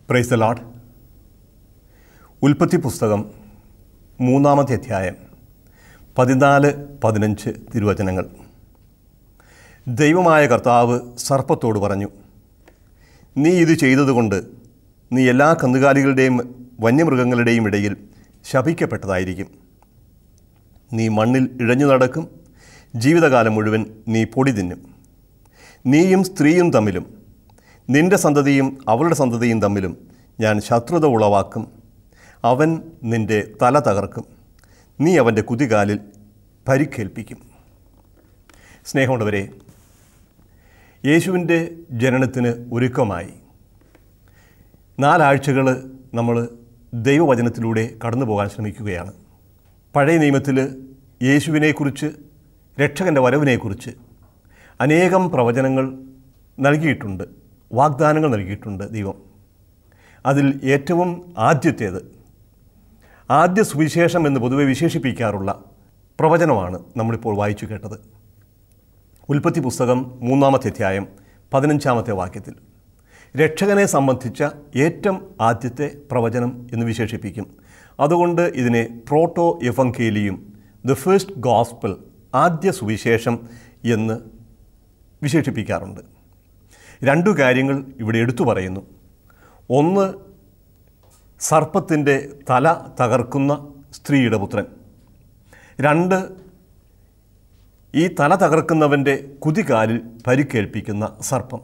praise the load ഉൽപ്പത്തി പുസ്തകം മൂന്നാമത്തെ അധ്യായം പതിനാല് പതിനഞ്ച് തിരുവചനങ്ങൾ ദൈവമായ കർത്താവ് സർപ്പത്തോട് പറഞ്ഞു നീ ഇത് ചെയ്തതുകൊണ്ട് നീ എല്ലാ കന്നുകാലികളുടെയും വന്യമൃഗങ്ങളുടെയും ഇടയിൽ ശപിക്കപ്പെട്ടതായിരിക്കും നീ മണ്ണിൽ ഇഴഞ്ഞു നടക്കും ജീവിതകാലം മുഴുവൻ നീ പൊടി തിന്നും നീയും സ്ത്രീയും തമ്മിലും നിന്റെ സന്തതിയും അവളുടെ സന്തതിയും തമ്മിലും ഞാൻ ശത്രുത ഉളവാക്കും അവൻ നിന്റെ തല തകർക്കും നീ അവൻ്റെ കുതികാലിൽ പരിക്കേൽപ്പിക്കും സ്നേഹമുള്ളവരെ യേശുവിൻ്റെ ജനനത്തിന് ഒരുക്കമായി നാലാഴ്ചകൾ നമ്മൾ ദൈവവചനത്തിലൂടെ കടന്നു പോകാൻ ശ്രമിക്കുകയാണ് പഴയ നിയമത്തിൽ യേശുവിനെക്കുറിച്ച് രക്ഷകൻ്റെ വരവിനെക്കുറിച്ച് അനേകം പ്രവചനങ്ങൾ നൽകിയിട്ടുണ്ട് വാഗ്ദാനങ്ങൾ നൽകിയിട്ടുണ്ട് ദൈവം അതിൽ ഏറ്റവും ആദ്യത്തേത് ആദ്യ സുവിശേഷം എന്ന് പൊതുവെ വിശേഷിപ്പിക്കാറുള്ള പ്രവചനമാണ് നമ്മളിപ്പോൾ വായിച്ചു കേട്ടത് ഉൽപ്പത്തി പുസ്തകം മൂന്നാമത്തെ അധ്യായം പതിനഞ്ചാമത്തെ വാക്യത്തിൽ രക്ഷകനെ സംബന്ധിച്ച ഏറ്റവും ആദ്യത്തെ പ്രവചനം എന്ന് വിശേഷിപ്പിക്കും അതുകൊണ്ട് ഇതിനെ പ്രോട്ടോ എഫങ്കേലിയും ദ ഫസ്റ്റ് ഗോസ്പിൾ ആദ്യ സുവിശേഷം എന്ന് വിശേഷിപ്പിക്കാറുണ്ട് രണ്ടു കാര്യങ്ങൾ ഇവിടെ എടുത്തു പറയുന്നു ഒന്ന് സർപ്പത്തിൻ്റെ തല തകർക്കുന്ന സ്ത്രീയുടെ പുത്രൻ രണ്ട് ഈ തല തകർക്കുന്നവൻ്റെ കുതികാലിൽ പരിക്കേൽപ്പിക്കുന്ന സർപ്പം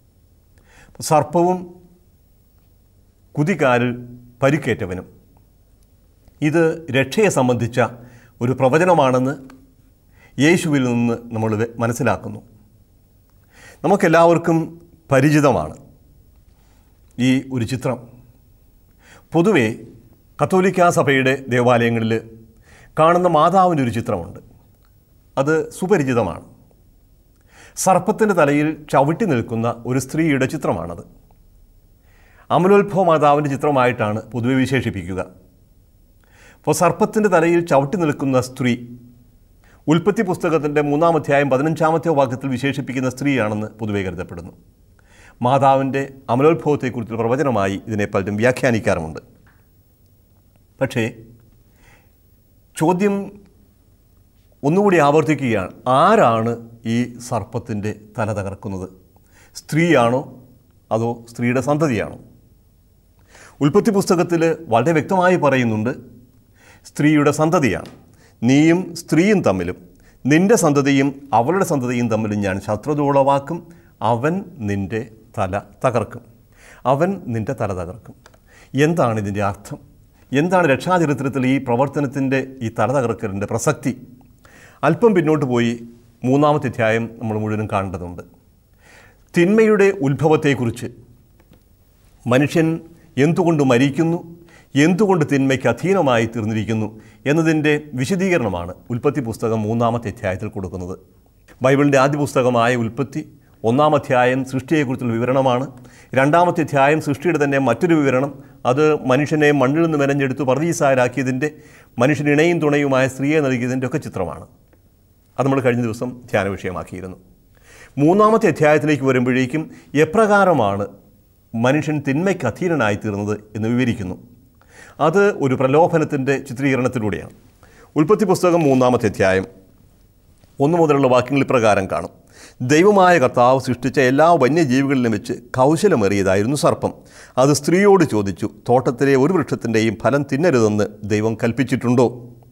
സർപ്പവും കുതികാലിൽ പരിക്കേറ്റവനും ഇത് രക്ഷയെ സംബന്ധിച്ച ഒരു പ്രവചനമാണെന്ന് യേശുവിൽ നിന്ന് നമ്മൾ മനസ്സിലാക്കുന്നു നമുക്കെല്ലാവർക്കും പരിചിതമാണ് ഈ ഒരു ചിത്രം പൊതുവെ കത്തോലിക്ക സഭയുടെ ദേവാലയങ്ങളിൽ കാണുന്ന മാതാവിൻ്റെ ഒരു ചിത്രമുണ്ട് അത് സുപരിചിതമാണ് സർപ്പത്തിൻ്റെ തലയിൽ ചവിട്ടി നിൽക്കുന്ന ഒരു സ്ത്രീയുടെ ചിത്രമാണത് അമലോത്ഭവ മാതാവിൻ്റെ ചിത്രമായിട്ടാണ് പൊതുവെ വിശേഷിപ്പിക്കുക അപ്പോൾ സർപ്പത്തിൻ്റെ തലയിൽ ചവിട്ടി നിൽക്കുന്ന സ്ത്രീ ഉൽപ്പത്തി പുസ്തകത്തിൻ്റെ മൂന്നാം അധ്യായം പതിനഞ്ചാമത്തെ വാക്യത്തിൽ വിശേഷിപ്പിക്കുന്ന സ്ത്രീയാണെന്ന് പൊതുവെ കരുതപ്പെടുന്നു മാതാവിൻ്റെ അമലോത്ഭവത്തെക്കുറിച്ചുള്ള പ്രവചനമായി ഇതിനെ പലരും വ്യാഖ്യാനിക്കാറുമുണ്ട് പക്ഷേ ചോദ്യം ഒന്നുകൂടി ആവർത്തിക്കുകയാണ് ആരാണ് ഈ സർപ്പത്തിൻ്റെ തല തകർക്കുന്നത് സ്ത്രീയാണോ അതോ സ്ത്രീയുടെ സന്തതിയാണോ ഉൽപ്പത്തി പുസ്തകത്തിൽ വളരെ വ്യക്തമായി പറയുന്നുണ്ട് സ്ത്രീയുടെ സന്തതിയാണ് നീയും സ്ത്രീയും തമ്മിലും നിന്റെ സന്തതിയും അവളുടെ സന്തതിയും തമ്മിലും ഞാൻ ശത്രുത ഉളവാക്കും അവൻ നിന്റെ തല തകർക്കും അവൻ നിന്റെ തല തകർക്കും എന്താണ് ഇതിൻ്റെ അർത്ഥം എന്താണ് രക്ഷാചരിത്രത്തിൽ ഈ പ്രവർത്തനത്തിൻ്റെ ഈ തല തകർക്കലിൻ്റെ പ്രസക്തി അല്പം പിന്നോട്ട് പോയി മൂന്നാമത്തെ അധ്യായം നമ്മൾ മുഴുവനും കാണേണ്ടതുണ്ട് തിന്മയുടെ ഉത്ഭവത്തെക്കുറിച്ച് മനുഷ്യൻ എന്തുകൊണ്ട് മരിക്കുന്നു എന്തുകൊണ്ട് തിന്മയ്ക്ക് അധീനമായി തീർന്നിരിക്കുന്നു എന്നതിൻ്റെ വിശദീകരണമാണ് ഉൽപ്പത്തി പുസ്തകം മൂന്നാമത്തെ അധ്യായത്തിൽ കൊടുക്കുന്നത് ബൈബിളിൻ്റെ ആദ്യ പുസ്തകമായ ഉൽപ്പത്തി ഒന്നാം അധ്യായം സൃഷ്ടിയെക്കുറിച്ചുള്ള വിവരണമാണ് രണ്ടാമത്തെ അധ്യായം സൃഷ്ടിയുടെ തന്നെ മറ്റൊരു വിവരണം അത് മനുഷ്യനെ മണ്ണിൽ നിന്ന് മെനഞ്ഞെടുത്ത് പർദീസാരാക്കിയതിൻ്റെ മനുഷ്യന് ഇണയും തുണയുമായ സ്ത്രീയെ നൽകിയതിൻ്റെ ഒക്കെ ചിത്രമാണ് അത് നമ്മൾ കഴിഞ്ഞ ദിവസം ധ്യാന വിഷയമാക്കിയിരുന്നു മൂന്നാമത്തെ അധ്യായത്തിലേക്ക് വരുമ്പോഴേക്കും എപ്രകാരമാണ് മനുഷ്യൻ തിന്മയ്ക്ക് അധീനനായി തീർന്നത് എന്ന് വിവരിക്കുന്നു അത് ഒരു പ്രലോഭനത്തിൻ്റെ ചിത്രീകരണത്തിലൂടെയാണ് ഉൽപ്പത്തി പുസ്തകം മൂന്നാമത്തെ അധ്യായം ഒന്ന് മുതലുള്ള വാക്യങ്ങൾ ഇപ്രകാരം കാണും ദൈവമായ കർത്താവ് സൃഷ്ടിച്ച എല്ലാ വന്യജീവികളിലും വെച്ച് കൗശലമേറിയതായിരുന്നു സർപ്പം അത് സ്ത്രീയോട് ചോദിച്ചു തോട്ടത്തിലെ ഒരു വൃക്ഷത്തിൻ്റെയും ഫലം തിന്നരുതെന്ന് ദൈവം കൽപ്പിച്ചിട്ടുണ്ടോ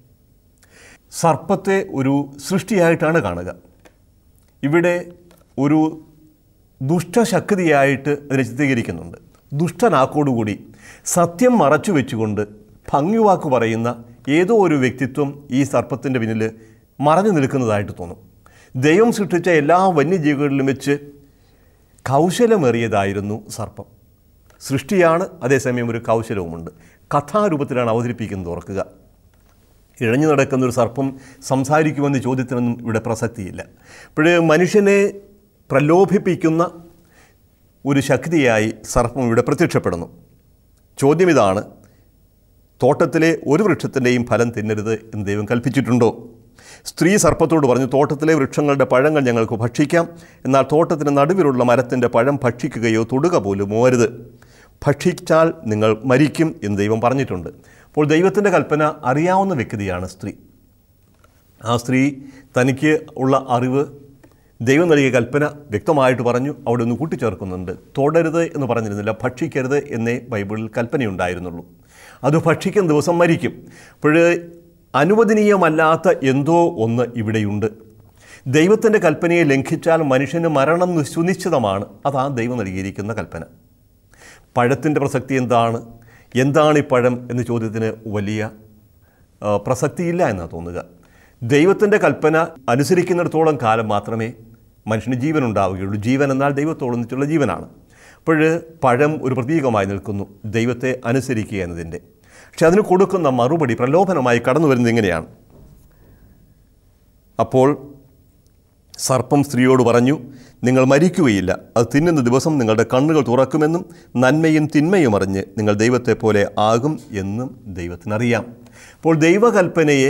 സർപ്പത്തെ ഒരു സൃഷ്ടിയായിട്ടാണ് കാണുക ഇവിടെ ഒരു ദുഷ്ടശക്തിയായിട്ട് അതിനെ ചിത്രീകരിക്കുന്നുണ്ട് ദുഷ്ടനാക്കോടുകൂടി സത്യം മറച്ചു വെച്ചുകൊണ്ട് ഭംഗിവാക്ക് പറയുന്ന ഏതോ ഒരു വ്യക്തിത്വം ഈ സർപ്പത്തിൻ്റെ പിന്നിൽ മറഞ്ഞു നിൽക്കുന്നതായിട്ട് തോന്നും ദൈവം സൃഷ്ടിച്ച എല്ലാ വന്യജീവികളിലും വെച്ച് കൗശലമേറിയതായിരുന്നു സർപ്പം സൃഷ്ടിയാണ് അതേസമയം ഒരു കൗശലവുമുണ്ട് കഥാരൂപത്തിലാണ് അവതരിപ്പിക്കുന്നത് ഓർക്കുക ഇഴഞ്ഞു നടക്കുന്ന ഒരു സർപ്പം സംസാരിക്കുമെന്ന ചോദ്യത്തിനൊന്നും ഇവിടെ പ്രസക്തിയില്ല ഇപ്പോഴേ മനുഷ്യനെ പ്രലോഭിപ്പിക്കുന്ന ഒരു ശക്തിയായി സർപ്പം ഇവിടെ പ്രത്യക്ഷപ്പെടുന്നു ചോദ്യം ഇതാണ് തോട്ടത്തിലെ ഒരു വൃക്ഷത്തിൻ്റെയും ഫലം തിന്നരുത് എന്ന് ദൈവം കൽപ്പിച്ചിട്ടുണ്ടോ സ്ത്രീ സർപ്പത്തോട് പറഞ്ഞു തോട്ടത്തിലെ വൃക്ഷങ്ങളുടെ പഴങ്ങൾ ഞങ്ങൾക്ക് ഭക്ഷിക്കാം എന്നാൽ തോട്ടത്തിന് നടുവിലുള്ള മരത്തിൻ്റെ പഴം ഭക്ഷിക്കുകയോ തൊടുക പോലും പോരുത് ഭക്ഷിച്ചാൽ നിങ്ങൾ മരിക്കും എന്ന് ദൈവം പറഞ്ഞിട്ടുണ്ട് അപ്പോൾ ദൈവത്തിൻ്റെ കൽപ്പന അറിയാവുന്ന വ്യക്തിയാണ് സ്ത്രീ ആ സ്ത്രീ തനിക്ക് ഉള്ള അറിവ് ദൈവം നൽകിയ കൽപ്പന വ്യക്തമായിട്ട് പറഞ്ഞു അവിടെ ഒന്ന് കൂട്ടിച്ചേർക്കുന്നുണ്ട് തൊടരുത് എന്ന് പറഞ്ഞിരുന്നില്ല ഭക്ഷിക്കരുത് എന്നേ ബൈബിളിൽ കൽപ്പനയുണ്ടായിരുന്നുള്ളൂ അത് ഭക്ഷിക്കുന്ന ദിവസം മരിക്കും അപ്പോൾ അനുവദനീയമല്ലാത്ത എന്തോ ഒന്ന് ഇവിടെയുണ്ട് ദൈവത്തിൻ്റെ കൽപ്പനയെ ലംഘിച്ചാൽ മനുഷ്യന് മരണം സുനിശ്ചിതമാണ് അതാണ് ദൈവം നൽകിയിരിക്കുന്ന കൽപ്പന പഴത്തിൻ്റെ പ്രസക്തി എന്താണ് എന്താണ് ഈ പഴം എന്ന ചോദ്യത്തിന് വലിയ ആ, പ്രസക്തിയില്ല എന്നാണ് തോന്നുക ദൈവത്തിൻ്റെ കൽപ്പന അനുസരിക്കുന്നിടത്തോളം കാലം മാത്രമേ മനുഷ്യന് ജീവൻ ഉണ്ടാവുകയുള്ളൂ ജീവൻ എന്നാൽ ദൈവത്തോടൊന്നിച്ചുള്ള ജീവനാണ് അപ്പോൾ പഴം ഒരു പ്രതീകമായി നിൽക്കുന്നു ദൈവത്തെ അനുസരിക്കുക എന്നതിൻ്റെ പക്ഷെ അതിന് കൊടുക്കുന്ന മറുപടി പ്രലോഭനമായി കടന്നു വരുന്നത് ഇങ്ങനെയാണ് അപ്പോൾ സർപ്പം സ്ത്രീയോട് പറഞ്ഞു നിങ്ങൾ മരിക്കുകയില്ല അത് തിന്നുന്ന ദിവസം നിങ്ങളുടെ കണ്ണുകൾ തുറക്കുമെന്നും നന്മയും തിന്മയും അറിഞ്ഞ് നിങ്ങൾ ദൈവത്തെ പോലെ ആകും എന്നും ദൈവത്തിനറിയാം അപ്പോൾ ദൈവകൽപ്പനയെ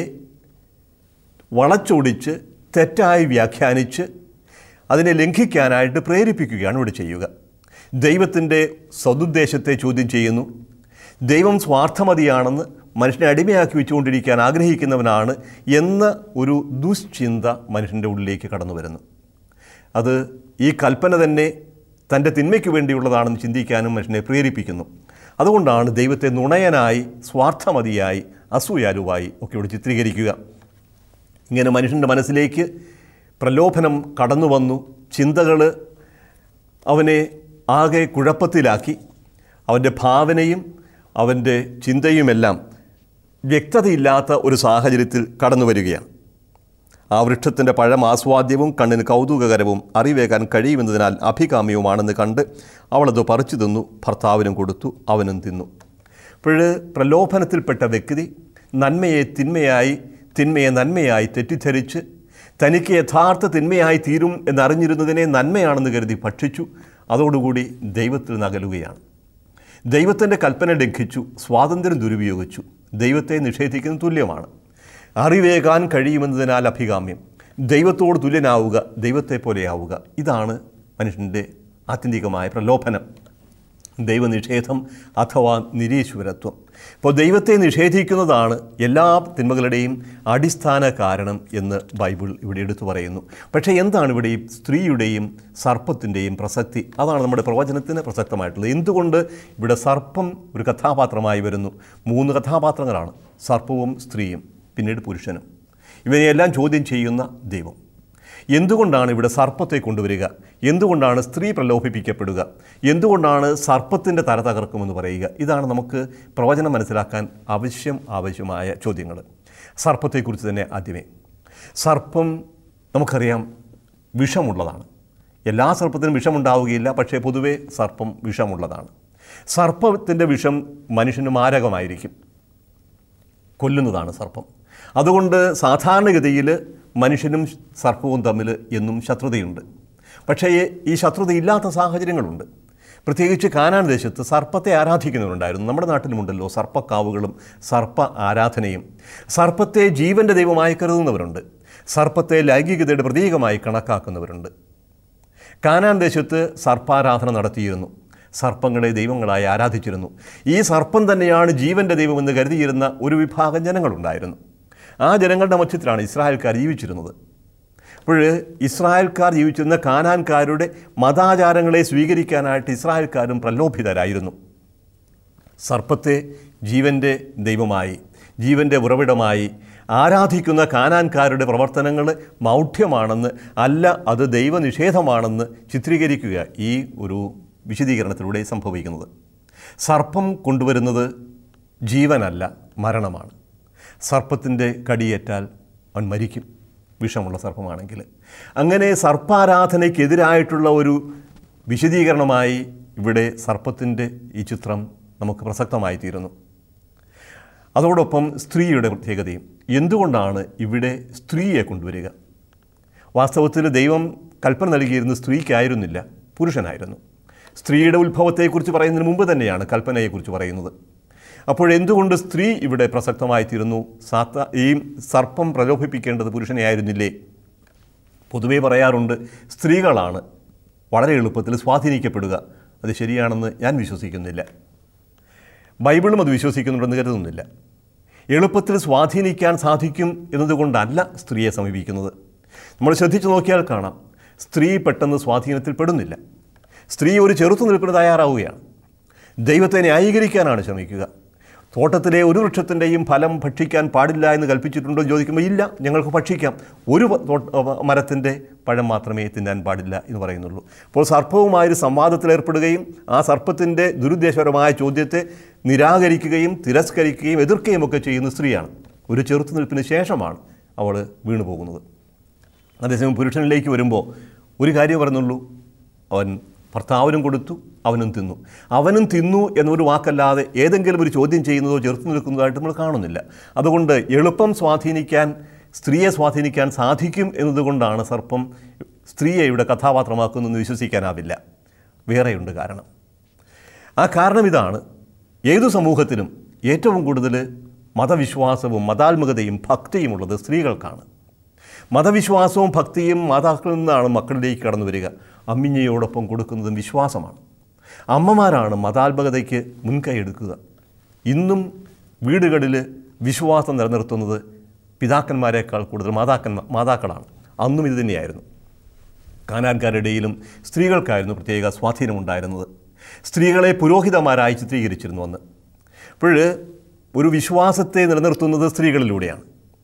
വളച്ചൊടിച്ച് തെറ്റായി വ്യാഖ്യാനിച്ച് അതിനെ ലംഘിക്കാനായിട്ട് പ്രേരിപ്പിക്കുകയാണ് ഇവിടെ ചെയ്യുക ദൈവത്തിൻ്റെ സതുദ്ദേശത്തെ ചോദ്യം ചെയ്യുന്നു ദൈവം സ്വാർത്ഥമതിയാണെന്ന് മനുഷ്യനെ അടിമയാക്കി വെച്ചുകൊണ്ടിരിക്കാൻ ആഗ്രഹിക്കുന്നവനാണ് എന്ന ഒരു ദുശ്ചിന്ത മനുഷ്യൻ്റെ ഉള്ളിലേക്ക് കടന്നു വരുന്നു അത് ഈ കൽപ്പന തന്നെ തൻ്റെ തിന്മയ്ക്ക് വേണ്ടിയുള്ളതാണെന്ന് ചിന്തിക്കാനും മനുഷ്യനെ പ്രേരിപ്പിക്കുന്നു അതുകൊണ്ടാണ് ദൈവത്തെ നുണയനായി സ്വാർത്ഥമതിയായി അസൂയാലുവായി ഒക്കെ ഇവിടെ ചിത്രീകരിക്കുക ഇങ്ങനെ മനുഷ്യൻ്റെ മനസ്സിലേക്ക് പ്രലോഭനം കടന്നു വന്നു ചിന്തകൾ അവനെ ആകെ കുഴപ്പത്തിലാക്കി അവൻ്റെ ഭാവനയും അവൻ്റെ ചിന്തയുമെല്ലാം വ്യക്തതയില്ലാത്ത ഒരു സാഹചര്യത്തിൽ കടന്നു വരികയാണ് ആ വൃക്ഷത്തിൻ്റെ പഴം ആസ്വാദ്യവും കണ്ണിന് കൗതുകകരവും അറിവേകാൻ കഴിയുമെന്നതിനാൽ അഭികാമ്യവുമാണെന്ന് കണ്ട് അവളത് പറിച്ചു തിന്നു ഭർത്താവിനും കൊടുത്തു അവനും തിന്നു അപ്പോൾ പ്രലോഭനത്തിൽപ്പെട്ട വ്യക്തി നന്മയെ തിന്മയായി തിന്മയെ നന്മയായി തെറ്റിദ്ധരിച്ച് തനിക്ക് യഥാർത്ഥ തിന്മയായി തീരും എന്നറിഞ്ഞിരുന്നതിനെ നന്മയാണെന്ന് കരുതി ഭക്ഷിച്ചു അതോടുകൂടി ദൈവത്തിൽ നകലുകയാണ് ദൈവത്തിൻ്റെ കൽപ്പന ലംഘിച്ചു സ്വാതന്ത്ര്യം ദുരുപയോഗിച്ചു ദൈവത്തെ നിഷേധിക്കുന്ന തുല്യമാണ് അറിവേകാൻ കഴിയുമെന്നതിനാൽ അഭികാമ്യം ദൈവത്തോട് തുല്യനാവുക ദൈവത്തെ പോലെയാവുക ഇതാണ് മനുഷ്യൻ്റെ ആത്യന്തികമായ പ്രലോഭനം ദൈവനിഷേധം അഥവാ നിരീശ്വരത്വം ഇപ്പോൾ ദൈവത്തെ നിഷേധിക്കുന്നതാണ് എല്ലാ തിന്മകളുടെയും അടിസ്ഥാന കാരണം എന്ന് ബൈബിൾ ഇവിടെ എടുത്തു പറയുന്നു പക്ഷേ എന്താണ് ഇവിടെ ഈ സ്ത്രീയുടെയും സർപ്പത്തിൻ്റെയും പ്രസക്തി അതാണ് നമ്മുടെ പ്രവചനത്തിന് പ്രസക്തമായിട്ടുള്ളത് എന്തുകൊണ്ട് ഇവിടെ സർപ്പം ഒരു കഥാപാത്രമായി വരുന്നു മൂന്ന് കഥാപാത്രങ്ങളാണ് സർപ്പവും സ്ത്രീയും പിന്നീട് പുരുഷനും ഇവനെയെല്ലാം ചോദ്യം ചെയ്യുന്ന ദൈവം എന്തുകൊണ്ടാണ് ഇവിടെ സർപ്പത്തെ കൊണ്ടുവരിക എന്തുകൊണ്ടാണ് സ്ത്രീ പ്രലോഭിപ്പിക്കപ്പെടുക എന്തുകൊണ്ടാണ് സർപ്പത്തിൻ്റെ തല തകർക്കുമെന്ന് പറയുക ഇതാണ് നമുക്ക് പ്രവചനം മനസ്സിലാക്കാൻ ആവശ്യം ആവശ്യമായ ചോദ്യങ്ങൾ സർപ്പത്തെക്കുറിച്ച് തന്നെ ആദ്യമേ സർപ്പം നമുക്കറിയാം വിഷമുള്ളതാണ് എല്ലാ സർപ്പത്തിനും വിഷമുണ്ടാവുകയില്ല പക്ഷേ പൊതുവേ സർപ്പം വിഷമുള്ളതാണ് സർപ്പത്തിൻ്റെ വിഷം മനുഷ്യന് മാരകമായിരിക്കും കൊല്ലുന്നതാണ് സർപ്പം അതുകൊണ്ട് സാധാരണഗതിയിൽ മനുഷ്യനും സർപ്പവും തമ്മിൽ എന്നും ശത്രുതയുണ്ട് പക്ഷേ ഈ ശത്രുതയില്ലാത്ത സാഹചര്യങ്ങളുണ്ട് പ്രത്യേകിച്ച് കാനാൻ ദേശത്ത് സർപ്പത്തെ ആരാധിക്കുന്നവരുണ്ടായിരുന്നു നമ്മുടെ നാട്ടിലുമുണ്ടല്ലോ സർപ്പക്കാവുകളും സർപ്പ ആരാധനയും സർപ്പത്തെ ജീവൻ്റെ ദൈവമായി കരുതുന്നവരുണ്ട് സർപ്പത്തെ ലൈംഗികതയുടെ പ്രതീകമായി കണക്കാക്കുന്നവരുണ്ട് കാനാൻ ദേശത്ത് സർപ്പാരാധന നടത്തിയിരുന്നു സർപ്പങ്ങളെ ദൈവങ്ങളായി ആരാധിച്ചിരുന്നു ഈ സർപ്പം തന്നെയാണ് ജീവൻ്റെ ദൈവമെന്ന് കരുതിയിരുന്ന ഒരു വിഭാഗം ജനങ്ങളുണ്ടായിരുന്നു ആ ജനങ്ങളുടെ മധ്യത്തിലാണ് ഇസ്രായേൽക്കാർ ജീവിച്ചിരുന്നത് അപ്പോൾ ഇസ്രായേൽക്കാർ ജീവിച്ചിരുന്ന കാനാൻകാരുടെ മതാചാരങ്ങളെ സ്വീകരിക്കാനായിട്ട് ഇസ്രായേൽക്കാരും പ്രലോഭിതരായിരുന്നു സർപ്പത്തെ ജീവൻ്റെ ദൈവമായി ജീവൻ്റെ ഉറവിടമായി ആരാധിക്കുന്ന കാനാൻകാരുടെ പ്രവർത്തനങ്ങൾ മൗഢ്യമാണെന്ന് അല്ല അത് ദൈവനിഷേധമാണെന്ന് ചിത്രീകരിക്കുക ഈ ഒരു വിശദീകരണത്തിലൂടെ സംഭവിക്കുന്നത് സർപ്പം കൊണ്ടുവരുന്നത് ജീവനല്ല മരണമാണ് സർപ്പത്തിൻ്റെ കടിയേറ്റാൽ അവൻ മരിക്കും വിഷമുള്ള സർപ്പമാണെങ്കിൽ അങ്ങനെ സർപ്പാരാധനയ്ക്കെതിരായിട്ടുള്ള ഒരു വിശദീകരണമായി ഇവിടെ സർപ്പത്തിൻ്റെ ഈ ചിത്രം നമുക്ക് പ്രസക്തമായി തീരുന്നു അതോടൊപ്പം സ്ത്രീയുടെ പ്രത്യേകതയും എന്തുകൊണ്ടാണ് ഇവിടെ സ്ത്രീയെ കൊണ്ടുവരിക വാസ്തവത്തിൽ ദൈവം കൽപ്പന നൽകിയിരുന്ന സ്ത്രീക്കായിരുന്നില്ല പുരുഷനായിരുന്നു സ്ത്രീയുടെ ഉത്ഭവത്തെക്കുറിച്ച് പറയുന്നതിന് മുമ്പ് തന്നെയാണ് കൽപ്പനയെക്കുറിച്ച് പറയുന്നത് അപ്പോൾ എന്തുകൊണ്ട് സ്ത്രീ ഇവിടെ പ്രസക്തമായി തീരുന്നു സാത്ത ഈ സർപ്പം പ്രലോഭിപ്പിക്കേണ്ടത് പുരുഷനെ ആയിരുന്നില്ലേ പൊതുവേ പറയാറുണ്ട് സ്ത്രീകളാണ് വളരെ എളുപ്പത്തിൽ സ്വാധീനിക്കപ്പെടുക അത് ശരിയാണെന്ന് ഞാൻ വിശ്വസിക്കുന്നില്ല ബൈബിളും അത് വിശ്വസിക്കുന്നുണ്ടെന്ന് കരുതുന്നില്ല എളുപ്പത്തിൽ സ്വാധീനിക്കാൻ സാധിക്കും എന്നതുകൊണ്ടല്ല സ്ത്രീയെ സമീപിക്കുന്നത് നമ്മൾ ശ്രദ്ധിച്ചു നോക്കിയാൽ കാണാം സ്ത്രീ പെട്ടെന്ന് സ്വാധീനത്തിൽ പെടുന്നില്ല സ്ത്രീ ഒരു ചെറുത്തുനിൽപ്പിന് തയ്യാറാവുകയാണ് ദൈവത്തെ ന്യായീകരിക്കാനാണ് ശ്രമിക്കുക തോട്ടത്തിലെ ഒരു വൃക്ഷത്തിൻ്റെയും ഫലം ഭക്ഷിക്കാൻ പാടില്ല എന്ന് കൽപ്പിച്ചിട്ടുണ്ടോ എന്ന് ചോദിക്കുമ്പോൾ ഇല്ല ഞങ്ങൾക്ക് ഭക്ഷിക്കാം ഒരു വ- തോ- മരത്തിൻ്റെ പഴം മാത്രമേ തിന്നാൻ പാടില്ല എന്ന് പറയുന്നുള്ളൂ അപ്പോൾ സർപ്പവുമായൊരു സംവാദത്തിലേർപ്പെടുകയും ആ സർപ്പത്തിൻ്റെ ദുരുദ്ദേശപരമായ ചോദ്യത്തെ നിരാകരിക്കുകയും തിരസ്കരിക്കുകയും എതിർക്കുകയും ഒക്കെ ചെയ്യുന്ന സ്ത്രീയാണ് ഒരു ചെറുത്തുനിൽപ്പിന് ശേഷമാണ് അവൾ വീണു പോകുന്നത് അതേസമയം പുരുഷനിലേക്ക് വരുമ്പോൾ ഒരു കാര്യം പറഞ്ഞുള്ളൂ അവൻ ഭർത്താവിനും കൊടുത്തു അവനും തിന്നു അവനും തിന്നു എന്നൊരു വാക്കല്ലാതെ ഏതെങ്കിലും ഒരു ചോദ്യം ചെയ്യുന്നതോ ചെറുത്തു നിൽക്കുന്നതായിട്ട് നമ്മൾ കാണുന്നില്ല അതുകൊണ്ട് എളുപ്പം സ്വാധീനിക്കാൻ സ്ത്രീയെ സ്വാധീനിക്കാൻ സാധിക്കും എന്നതുകൊണ്ടാണ് സർപ്പം സ്ത്രീയെ ഇവിടെ കഥാപാത്രമാക്കുന്നതെന്ന് വിശ്വസിക്കാനാവില്ല വേറെയുണ്ട് കാരണം ആ കാരണം ഇതാണ് ഏതു സമൂഹത്തിലും ഏറ്റവും കൂടുതൽ മതവിശ്വാസവും മതാത്മകതയും ഭക്തിയും ഉള്ളത് സ്ത്രീകൾക്കാണ് മതവിശ്വാസവും ഭക്തിയും മാതാക്കളിൽ നിന്നാണ് മക്കളിലേക്ക് കടന്നു വരിക അമ്മിഞ്ഞയോടൊപ്പം കൊടുക്കുന്നതും വിശ്വാസമാണ് അമ്മമാരാണ് മതാത്മകതയ്ക്ക് മുൻകൈ എടുക്കുക ഇന്നും വീടുകളിൽ വിശ്വാസം നിലനിർത്തുന്നത് പിതാക്കന്മാരെക്കാൾ കൂടുതൽ മാതാക്കൻ മാതാക്കളാണ് അന്നും ഇത് തന്നെയായിരുന്നു കാനാൻകാരുടെയിലും സ്ത്രീകൾക്കായിരുന്നു പ്രത്യേക സ്വാധീനമുണ്ടായിരുന്നത് സ്ത്രീകളെ പുരോഹിതന്മാരായി ചിത്രീകരിച്ചിരുന്നു അന്ന് അപ്പോൾ ഒരു വിശ്വാസത്തെ നിലനിർത്തുന്നത് സ്ത്രീകളിലൂടെയാണ്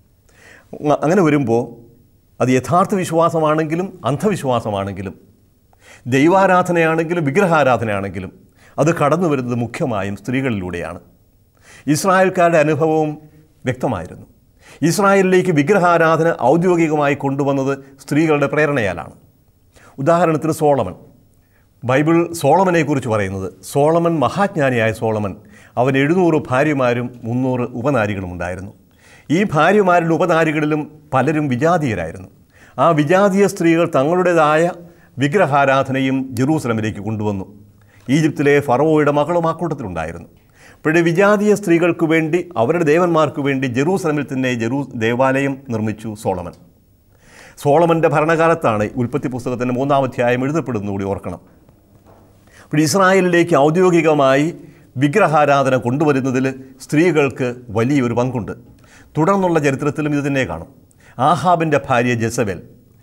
അ- അങ്ങനെ വരുമ്പോൾ അത് യഥാർത്ഥ വിശ്വാസമാണെങ്കിലും അന്ധവിശ്വാസമാണെങ്കിലും ദൈവാരാധനയാണെങ്കിലും വിഗ്രഹാരാധനയാണെങ്കിലും അത് കടന്നു വരുന്നത് മുഖ്യമായും സ്ത്രീകളിലൂടെയാണ് ഇസ്രായേൽക്കാരുടെ അനുഭവവും വ്യക്തമായിരുന്നു ഇസ്രായേലിലേക്ക് വിഗ്രഹാരാധന ഔദ്യോഗികമായി കൊണ്ടുവന്നത് സ്ത്രീകളുടെ പ്രേരണയാലാണ് ഉദാഹരണത്തിന് സോളമൻ ബൈബിൾ സോളമനെക്കുറിച്ച് പറയുന്നത് സോളമൻ മഹാജ്ഞാനിയായ സോളമൻ അവൻ എഴുന്നൂറ് ഭാര്യമാരും മുന്നൂറ് ഉപനാരികളും ഉണ്ടായിരുന്നു ഈ ഭാര്യമാരിൽ ഉപനാരികളിലും പലരും വിജാതീയരായിരുന്നു ആ വിജാതീയ സ്ത്രീകൾ തങ്ങളുടേതായ വിഗ്രഹാരാധനയും ജെറൂസലമിലേക്ക് കൊണ്ടുവന്നു ഈജിപ്തിലെ ഫറവോയുടെ മകളും ആ കൂട്ടത്തിലുണ്ടായിരുന്നു ഇപ്പോഴേ വിജാതീയ സ്ത്രീകൾക്ക് വേണ്ടി അവരുടെ ദേവന്മാർക്ക് വേണ്ടി ജെറൂസലമിൽ തന്നെ ജെറൂ ദേവാലയം നിർമ്മിച്ചു സോളമൻ സോളമൻ്റെ ഭരണകാലത്താണ് ഉൽപ്പത്തി പുസ്തകത്തിൻ്റെ മൂന്നാം അധ്യായം എഴുതപ്പെടുന്നത് കൂടി ഓർക്കണം അപ്പോൾ ഇസ്രായേലിലേക്ക് ഔദ്യോഗികമായി വിഗ്രഹാരാധന കൊണ്ടുവരുന്നതിൽ സ്ത്രീകൾക്ക് വലിയൊരു പങ്കുണ്ട് തുടർന്നുള്ള ചരിത്രത്തിലും ഇത് തന്നെ കാണും ആഹാബിൻ്റെ ഭാര്യ ജസബൽ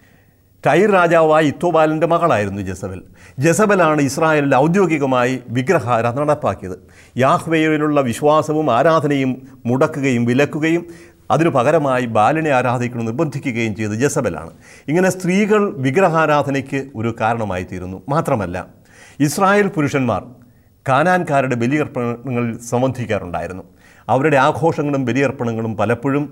ടൈർ രാജാവായ ഇത്തോബാലിൻ്റെ മകളായിരുന്നു ജസബൽ ജസബലാണ് ഇസ്രായേലിൽ ഔദ്യോഗികമായി വിഗ്രഹാരാധന നടപ്പാക്കിയത് യാഹ്വേയിലുള്ള വിശ്വാസവും ആരാധനയും മുടക്കുകയും വിലക്കുകയും അതിനു പകരമായി ബാലിനെ ആരാധിക്കണം നിർബന്ധിക്കുകയും ചെയ്ത് ജസബലാണ് ഇങ്ങനെ സ്ത്രീകൾ വിഗ്രഹാരാധനയ്ക്ക് ഒരു കാരണമായി തീരുന്നു മാത്രമല്ല ഇസ്രായേൽ പുരുഷന്മാർ കാനാൻകാരുടെ ബലിയർപ്പണങ്ങളിൽ സംബന്ധിക്കാറുണ്ടായിരുന്നു അവരുടെ ആഘോഷങ്ങളും ബലിയർപ്പണങ്ങളും പലപ്പോഴും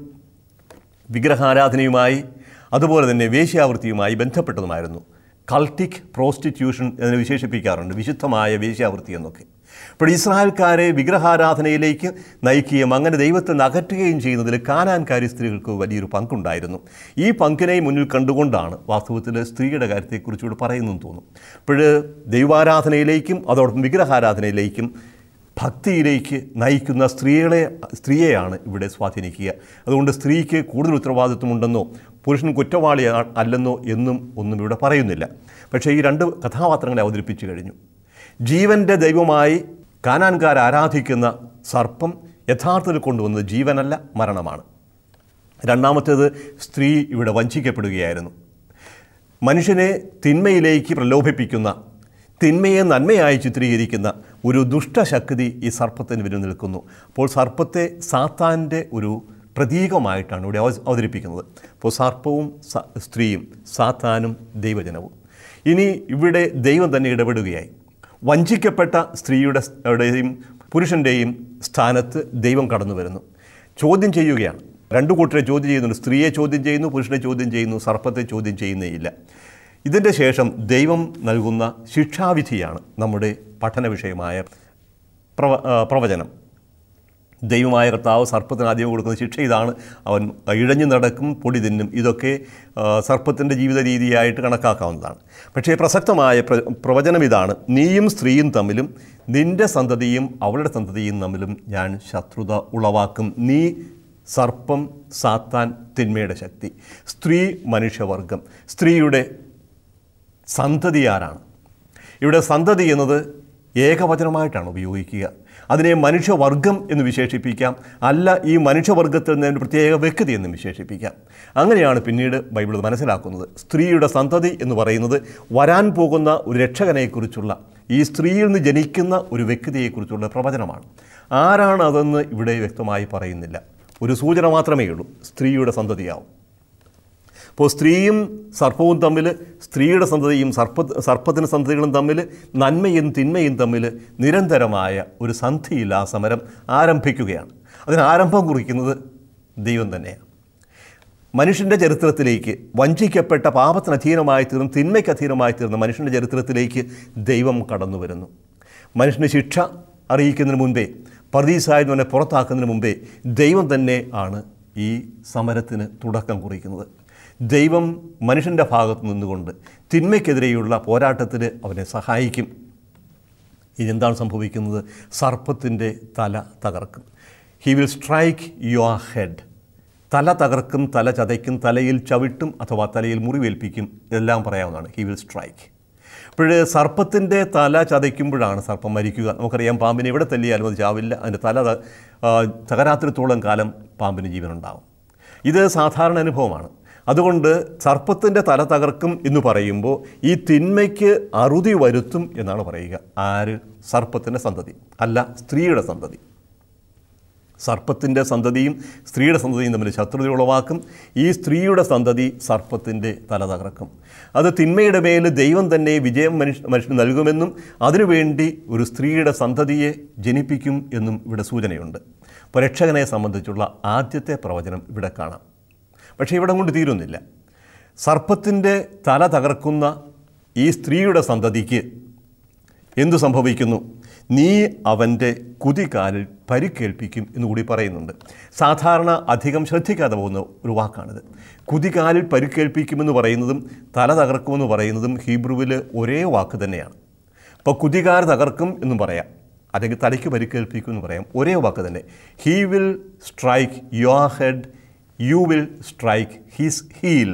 വിഗ്രഹാരാധനയുമായി അതുപോലെ തന്നെ വേശ്യാവൃത്തിയുമായി ബന്ധപ്പെട്ടതുമായിരുന്നു കൾട്ടിക് പ്രോസ്റ്റിറ്റ്യൂഷൻ എന്ന് വിശേഷിപ്പിക്കാറുണ്ട് വിശുദ്ധമായ വേശ്യാവൃത്തി എന്നൊക്കെ അപ്പോൾ ഇസ്രായേൽക്കാരെ വിഗ്രഹാരാധനയിലേക്ക് നയിക്കുകയും അങ്ങനെ ദൈവത്തെ നിന്ന് അകറ്റുകയും ചെയ്യുന്നതിൽ കാനാൻകാരി സ്ത്രീകൾക്ക് വലിയൊരു പങ്കുണ്ടായിരുന്നു ഈ പങ്കിനെ മുന്നിൽ കണ്ടുകൊണ്ടാണ് വാസ്തവത്തിൽ സ്ത്രീയുടെ കാര്യത്തെക്കുറിച്ചുകൂടി പറയുന്നതെന്ന് തോന്നും അപ്പോൾ ദൈവാരാധനയിലേക്കും അതോടൊപ്പം വിഗ്രഹാരാധനയിലേക്കും ഭക്തിയിലേക്ക് നയിക്കുന്ന സ്ത്രീകളെ സ്ത്രീയെയാണ് ഇവിടെ സ്വാധീനിക്കുക അതുകൊണ്ട് സ്ത്രീക്ക് കൂടുതൽ ഉത്തരവാദിത്വമുണ്ടെന്നോ പുരുഷൻ കുറ്റവാളി ആ- അല്ലെന്നോ എന്നും ഒന്നും ഇവിടെ പറയുന്നില്ല പക്ഷേ ഈ രണ്ട് കഥാപാത്രങ്ങളെ അവതരിപ്പിച്ചു കഴിഞ്ഞു ജീവൻ്റെ ദൈവമായി കാനാൻകാർ ആരാധിക്കുന്ന സർപ്പം യഥാർത്ഥത്തിൽ കൊണ്ടുവന്നത് ജീവനല്ല മരണമാണ് രണ്ടാമത്തേത് സ്ത്രീ ഇവിടെ വഞ്ചിക്കപ്പെടുകയായിരുന്നു മനുഷ്യനെ തിന്മയിലേക്ക് പ്രലോഭിപ്പിക്കുന്ന തിന്മയെ നന്മയായി ചിത്രീകരിക്കുന്ന ഒരു ദുഷ്ടശക്തി ഈ സർപ്പത്തിന് പിന്നിൽ നിൽക്കുന്നു അപ്പോൾ സർപ്പത്തെ സാത്താൻ്റെ ഒരു പ്രതീകമായിട്ടാണ് ഇവിടെ അവ- അവതരിപ്പിക്കുന്നത് അപ്പോൾ സർപ്പവും സ- സ്ത്രീയും സാത്താനും ദൈവജനവും ഇനി ഇവിടെ ദൈവം തന്നെ ഇടപെടുകയായി വഞ്ചിക്കപ്പെട്ട സ്ത്രീയുടെ യുടെയും പുരുഷൻ്റെയും സ്ഥാനത്ത് ദൈവം കടന്നു വരുന്നു ചോദ്യം ചെയ്യുകയാണ് രണ്ടു കൂട്ടരെ ചോദ്യം ചെയ്യുന്നുണ്ട് സ്ത്രീയെ ചോദ്യം ചെയ്യുന്നു പുരുഷനെ ചോദ്യം ചെയ്യുന്നു സർപ്പത്തെ ചോദ്യം ചെയ്യുന്നേയില്ല ഇതിൻ്റെ ശേഷം ദൈവം നൽകുന്ന ശിക്ഷാവിധിയാണ് നമ്മുടെ പഠന വിഷയമായ പ്രവ ആ, പ്രവചനം ദൈവമായ കർത്താവ് സർപ്പത്തിന് ആദ്യം കൊടുക്കുന്ന ശിക്ഷ ഇതാണ് അവൻ ഇഴഞ്ഞു നടക്കും പൊടി തിന്നും ഇതൊക്കെ ആ, സർപ്പത്തിൻ്റെ ജീവിത രീതിയായിട്ട് കണക്കാക്കാവുന്നതാണ് പക്ഷേ പ്രസക്തമായ പ്ര പ്രവചനം ഇതാണ് നീയും സ്ത്രീയും തമ്മിലും നിന്റെ സന്തതിയും അവളുടെ സന്തതിയും തമ്മിലും ഞാൻ ശത്രുത ഉളവാക്കും നീ സർപ്പം സാത്താൻ തിന്മയുടെ ശക്തി സ്ത്രീ മനുഷ്യവർഗം സ്ത്രീയുടെ സന്തതി ആരാണ് ഇവിടെ സന്തതി എന്നത് ഏകവചനമായിട്ടാണ് ഉപയോഗിക്കുക അതിനെ മനുഷ്യവർഗം എന്ന് വിശേഷിപ്പിക്കാം അല്ല ഈ മനുഷ്യവർഗത്തിൽ നിന്ന് ഒരു പ്രത്യേക വ്യക്തി എന്നും വിശേഷിപ്പിക്കാം അങ്ങനെയാണ് പിന്നീട് ബൈബിൾ ഇത് മനസ്സിലാക്കുന്നത് സ്ത്രീയുടെ സന്തതി എന്ന് പറയുന്നത് വരാൻ പോകുന്ന ഒരു രക്ഷകനെക്കുറിച്ചുള്ള ഈ സ്ത്രീയിൽ നിന്ന് ജനിക്കുന്ന ഒരു വ്യക്തിയെക്കുറിച്ചുള്ള പ്രവചനമാണ് ആരാണ് അതെന്ന് ഇവിടെ വ്യക്തമായി പറയുന്നില്ല ഒരു സൂചന മാത്രമേ ഉള്ളൂ സ്ത്രീയുടെ സന്തതിയാവും അപ്പോൾ സ്ത്രീയും സർപ്പവും തമ്മിൽ സ്ത്രീയുടെ സന്തതിയും സർപ്പ സർപ്പത്തിൻ്റെ സന്തതികളും തമ്മിൽ നന്മയും തിന്മയും തമ്മിൽ നിരന്തരമായ ഒരു സന്ധിയിൽ ആ സമരം ആരംഭിക്കുകയാണ് അതിന് ആരംഭം കുറിക്കുന്നത് ദൈവം തന്നെയാണ് മനുഷ്യൻ്റെ ചരിത്രത്തിലേക്ക് വഞ്ചിക്കപ്പെട്ട പാപത്തിന് അധീനമായി തീർന്ന് തിന്മയ്ക്ക് അധീനമായി തീർന്ന മനുഷ്യൻ്റെ ചരിത്രത്തിലേക്ക് ദൈവം കടന്നു വരുന്നു മനുഷ്യന് ശിക്ഷ അറിയിക്കുന്നതിന് മുമ്പേ പ്രതീസായതിനെ പുറത്താക്കുന്നതിന് മുമ്പേ ദൈവം തന്നെ ആണ് ഈ സമരത്തിന് തുടക്കം കുറിക്കുന്നത് ദൈവം മനുഷ്യൻ്റെ ഭാഗത്ത് നിന്നുകൊണ്ട് തിന്മയ്ക്കെതിരെയുള്ള പോരാട്ടത്തിൽ അവനെ സഹായിക്കും ഇതെന്താണ് സംഭവിക്കുന്നത് സർപ്പത്തിൻ്റെ തല തകർക്കും he will strike your head തല തകർക്കും തല ചതയ്ക്കും തലയിൽ ചവിട്ടും അഥവാ തലയിൽ മുറിവേൽപ്പിക്കും ഇതെല്ലാം പറയാവുന്നതാണ് ഹി വിൽ സ്ട്രൈക്ക് അപ്പോൾ സർപ്പത്തിൻ്റെ തല ചതയ്ക്കുമ്പോഴാണ് സർപ്പം മരിക്കുക നമുക്കറിയാം പാമ്പിനെ എവിടെ തല്ലിയാലും അത് ചാവില്ല അതിൻ്റെ തല ത- ആ, തകരാത്തിടത്തോളം കാലം പാമ്പിന് ജീവനുണ്ടാവും ഇത് സാധാരണ അനുഭവമാണ് അതുകൊണ്ട് സർപ്പത്തിൻ്റെ തല തകർക്കും എന്ന് പറയുമ്പോൾ ഈ തിന്മയ്ക്ക് അറുതി വരുത്തും എന്നാണ് പറയുക ആര് സർപ്പത്തിൻ്റെ സന്തതി അല്ല സ്ത്രീയുടെ സന്തതി സർപ്പത്തിൻ്റെ സന്തതിയും സ്ത്രീയുടെ സന്തതിയും തമ്മിൽ ശത്രുത ഉളവാക്കും ഈ സ്ത്രീയുടെ സന്തതി സർപ്പത്തിൻ്റെ തല തകർക്കും അത് തിന്മയുടെ മേൽ ദൈവം തന്നെ വിജയം മനുഷ്യ മനുഷ്യന് നൽകുമെന്നും അതിനുവേണ്ടി ഒരു സ്ത്രീയുടെ സന്തതിയെ ജനിപ്പിക്കും എന്നും ഇവിടെ സൂചനയുണ്ട് അപ്പോൾ രക്ഷകനെ സംബന്ധിച്ചുള്ള ആദ്യത്തെ പ്രവചനം ഇവിടെ കാണാം പക്ഷേ ഇവിടെ കൊണ്ട് തീരുന്നില്ല സർപ്പത്തിൻ്റെ തല തകർക്കുന്ന ഈ സ്ത്രീയുടെ സന്തതിക്ക് എന്തു സംഭവിക്കുന്നു നീ അവൻ്റെ കുതികാലിൽ പരിക്കേൽപ്പിക്കും എന്നുകൂടി പറയുന്നുണ്ട് സാധാരണ അധികം ശ്രദ്ധിക്കാതെ പോകുന്ന ഒരു വാക്കാണിത് കുതികാലിൽ പരിക്കേൽപ്പിക്കുമെന്ന് പറയുന്നതും തല തകർക്കുമെന്ന് പറയുന്നതും ഹീബ്രുവിൽ ഒരേ വാക്ക് തന്നെയാണ് അപ്പോൾ കുതികാൽ തകർക്കും എന്നും പറയാം അല്ലെങ്കിൽ തലയ്ക്ക് പരിക്കേൽപ്പിക്കും എന്ന് പറയാം ഒരേ വാക്ക് തന്നെ he will strike your head you will strike his heel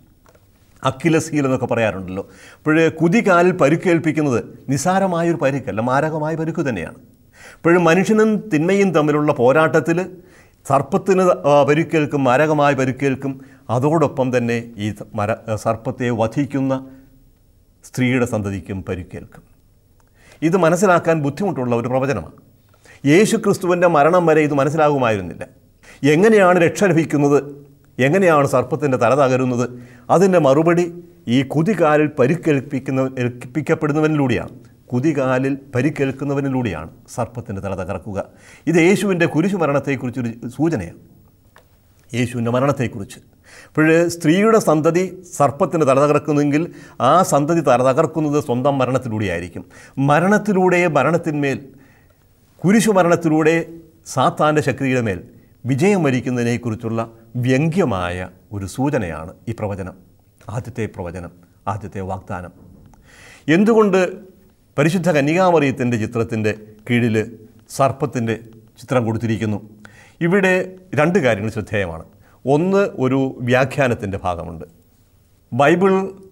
Achilles heel എന്നൊക്കെ പറയാറുണ്ടല്ലോ അപ്പോൾ കുതികാലിൽ പരുക്കേൽപ്പിക്കുന്നത് നിസാരമായൊരു പരുക്കല്ല മാരകമായ പരുക്ക് തന്നെയാണ് ഇപ്പോഴും മനുഷ്യനും തിന്മയും തമ്മിലുള്ള പോരാട്ടത്തിൽ സർപ്പത്തിന് ആ, പരുക്കേൽക്കും മാരകമായ പരുക്കേൽക്കും അതോടൊപ്പം തന്നെ ഈ മര സർപ്പത്തെ വധിക്കുന്ന സ്ത്രീയുടെ സന്തതിക്കും പരുക്കേൽക്കും ഇത് മനസ്സിലാക്കാൻ ബുദ്ധിമുട്ടുള്ള ഒരു പ്രവചനമാണ് യേശു ക്രിസ്തുവിൻ്റെ മരണം വരെ ഇത് മനസ്സിലാകുമായിരുന്നില്ല എങ്ങനെയാണ് രക്ഷ ലഭിക്കുന്നത് എങ്ങനെയാണ് സർപ്പത്തിൻ്റെ തല തകരുന്നത് അതിൻ്റെ മറുപടി ഈ കുതികാലിൽ പരിക്കേൽപ്പിക്കുന്ന ഏൽപ്പിക്കപ്പെടുന്നവനിലൂടെയാണ് കുതികാലിൽ പരിക്കേൽക്കുന്നവനിലൂടെയാണ് സർപ്പത്തിൻ്റെ തല തകർക്കുക ഇത് യേശുവിൻ്റെ കുരിശുമരണത്തെക്കുറിച്ചൊരു സൂചനയാണ് യേശുവിൻ്റെ മരണത്തെക്കുറിച്ച് അപ്പോൾ സ്ത്രീയുടെ സന്തതി സർപ്പത്തിന് തല തകർക്കുന്നെങ്കിൽ ആ സന്തതി തല തകർക്കുന്നത് സ്വന്തം മരണത്തിലൂടെയായിരിക്കും മരണത്തിലൂടെ മരണത്തിന്മേൽ കുരിശു മരണത്തിലൂടെ സാത്താൻ്റെ ശക്തിയുടെ മേൽ വിജയം വരിക്കുന്നതിനെക്കുറിച്ചുള്ള വ്യംഗ്യമായ ഒരു സൂചനയാണ് ഈ പ്രവചനം ആദ്യത്തെ പ്രവചനം ആദ്യത്തെ വാഗ്ദാനം എന്തുകൊണ്ട് പരിശുദ്ധ കന്യകാമറിയത്തിൻ്റെ ചിത്രത്തിൻ്റെ കീഴിൽ സർപ്പത്തിൻ്റെ ചിത്രം കൊടുത്തിരിക്കുന്നു ഇവിടെ രണ്ട് കാര്യങ്ങൾ ശ്രദ്ധേയമാണ് ഒന്ന് ഒരു വ്യാഖ്യാനത്തിൻ്റെ ഭാഗമുണ്ട് ബൈബിൾ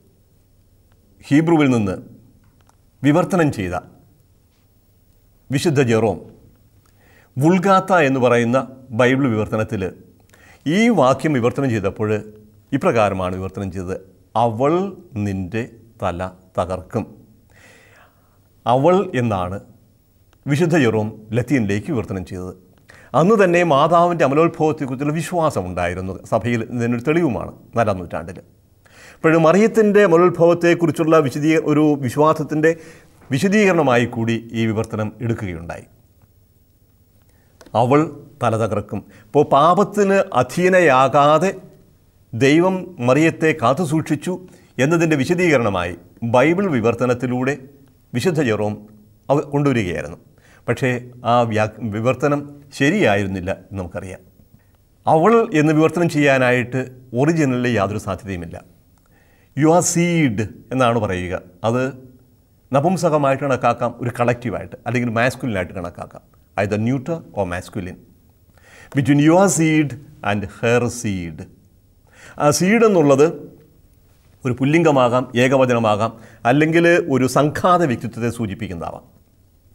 ഹീബ്രുവിൽ നിന്ന് വിവർത്തനം ചെയ്ത വിശുദ്ധ ജെറോം വുൾഗാത്ത എന്ന് പറയുന്ന ബൈബിൾ വിവർത്തനത്തിൽ ഈ വാക്യം വിവർത്തനം ചെയ്തപ്പോൾ ഇപ്രകാരമാണ് വിവർത്തനം ചെയ്തത് അവൾ നിൻ്റെ തല തകർക്കും അവൾ എന്നാണ് വിശുദ്ധ ജെറോം ലത്തീനിലേക്ക് വിവർത്തനം ചെയ്തത് അന്ന് തന്നെ മാതാവിൻ്റെ അമലോത്ഭവത്തെക്കുറിച്ചുള്ള വിശ്വാസമുണ്ടായിരുന്നു സഭയിൽ ഇതിനൊരു തെളിവുമാണ് നാലാം നൂറ്റാണ്ടിൽ ഇപ്പോഴും മറിയത്തിൻ്റെ അമലോത്ഭവത്തെക്കുറിച്ചുള്ള വിശദീക ഒരു വിശ്വാസത്തിൻ്റെ വിശദീകരണമായി കൂടി ഈ വിവർത്തനം എടുക്കുകയുണ്ടായി അവൾ തല തകർക്കും ഇപ്പോൾ പാപത്തിന് അധീനയാകാതെ ദൈവം മറിയത്തെ കാത്തു സൂക്ഷിച്ചു എന്നതിൻ്റെ വിശദീകരണമായി ബൈബിൾ വിവർത്തനത്തിലൂടെ വിശുദ്ധ ജെറോം അവ കൊണ്ടുവരികയായിരുന്നു പക്ഷേ ആ വ്യാ വിവർത്തനം ശരിയായിരുന്നില്ല എന്ന് നമുക്കറിയാം അവൾ എന്ന് വിവർത്തനം ചെയ്യാനായിട്ട് ഒറിജിനലിൽ യാതൊരു സാധ്യതയുമില്ല യു ആർ സീഡ് എന്നാണ് പറയുക അത് നപുംസകമായിട്ട് കണക്കാക്കാം ഒരു കളക്റ്റീവായിട്ട് അല്ലെങ്കിൽ മാസ്കുലിനായിട്ട് കണക്കാക്കാം either neuter or masculine between your seed and her seed ആ സീഡ് എന്നുള്ളത് ഒരു പുല്ലിംഗമാകാം ഏകവചനമാകാം അല്ലെങ്കിൽ ഒരു സംഘാത വ്യക്തിത്വത്തെ സൂചിപ്പിക്കുന്നതാവാം